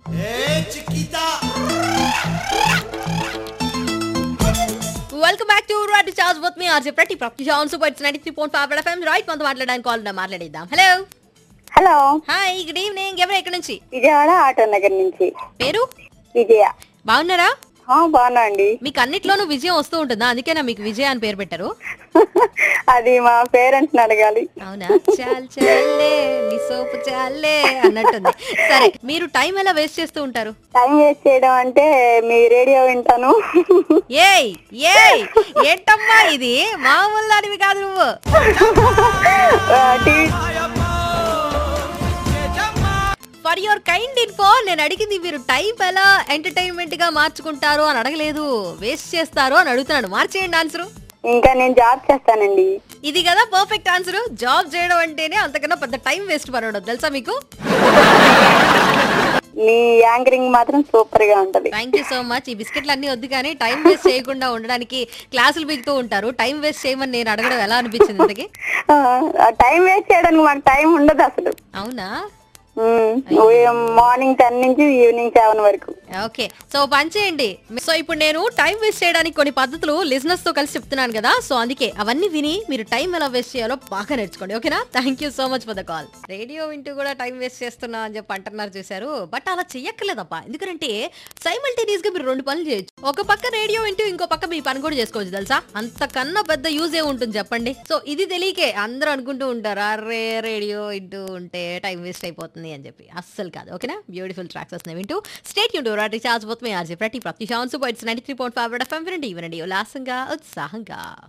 welcome back to rat charge with me RJ ప్రతి ప్రతి Shaan super it's ninety three point five FM right మనతో మాట్లాడడానికి call మాట్లాడిద్దాం hello hello hi good evening ఎవరు ఎక్కడి నుంచి విజయవాడ ఆటో నగర్ నుంచి పేరు విజయ బాగున్నారా ఆ, బాగున్నా అండి మీకు అన్నిట్లోనూ విజయం వస్తూ ఉంటుందా అందుకేనా మీకు విజయ అని పేరు పెట్టారు అది మా పేరెంట్స్ అడగాలి అవునా చాల్ చాలే నీ సోపు చాలే అన్నట్టుంది సరే మీరు టైం ఎలా వేస్ట్ చేస్తూ ఉంటారు టైం వేస్ట్ చేయడం అంటే మీ రేడియో వింటాను ఏయ్ ఏయ్ ఏంటమ్మా ఇది మామూలు దానివి కాదు నువ్వు TV for your kind info నేను అడిగింది మీరు టైం ఎలా ఎంటర్టైన్మెంట్ గా మార్చుకుంటారు అని అడగలేదు వేస్ట్ చేస్తారు అని అడుగుతున్నాను మార్చేయండి ఆన్సర్ ఇంకా నేను జాబ్ చేస్తానండి ఇది కదా పర్ఫెక్ట్ ఆన్సర్ జాబ్ చేయడం అంటేనే అంతకన్నా పెద్ద టైం వేస్ట్ పడడం తెలుసా మీకు మీ యాంకరింగ్ మాత్రం సూపర్ గా ఉంటది థ్యాంక్ యూ సో మచ్ ఈ బిస్కెట్లు అన్ని వద్దు కానీ టైం వేస్ట్ చేయకుండా ఉండడానికి క్లాసులు బిగుతూ ఉంటారు టైం వేస్ట్ చేయమని నేను అడగడం ఎలా అనిపించింది ఇంతకి టైం వేస్ట్ చేయడానికి మాకు టైం ఉండదు అసలు అవునా మార్నింగ్ టెన్ నుంచి ఈవినింగ్ సెవెన్ వరకు ఓకే సో పని చేయండి సో ఇప్పుడు నేను టైం వేస్ట్ చేయడానికి కొన్ని పద్ధతులు లిజినెస్ తో కలిసి చెప్తున్నాను కదా సో అందుకే అవన్నీ విని మీరు టైం ఎలా వేస్ట్ చేయాలో బాగా నేర్చుకోండి ఓకేనా thank you so much for the call radio వింటూ కూడా టైం వేస్ట్ చేస్తున్నా అని చెప్పి అంటున్నారు చూశారు బట్ అలా చెయ్యక్కర్లేదప్పా ఎందుకంటే సైమల్టేనియస్ గా మీరు రెండు పనులు చేయొచ్చు ఒక పక్క రేడియో వింటూ ఇంకో పక్క మీ పని కూడా చేసుకోవచ్చు తెలుసా అంతకన్నా పెద్ద యూజ్ ఏ ఉంటుంది చెప్పండి సో ఇది తెలియకే అందరూ అనుకుంటూ ఉంటారు అరే రేడియో వింటూ ఉంటే టైం వేస్ట్ అయిపోతుంది అని చెప్పి అస్సలు కాదు ఓకేనా బ్యూటిఫుల్ ట్రాక్స్ వస్తున్నాయి వింటూ స్టేట్ యూన్ రాటి చార్జ్ పోతుంది ఆర్జీ ప్రతి ప్రతి Shaan super it's ninety three point five FM వినండి వినండి ఉల్లాసంగా ఉత్సాహంగా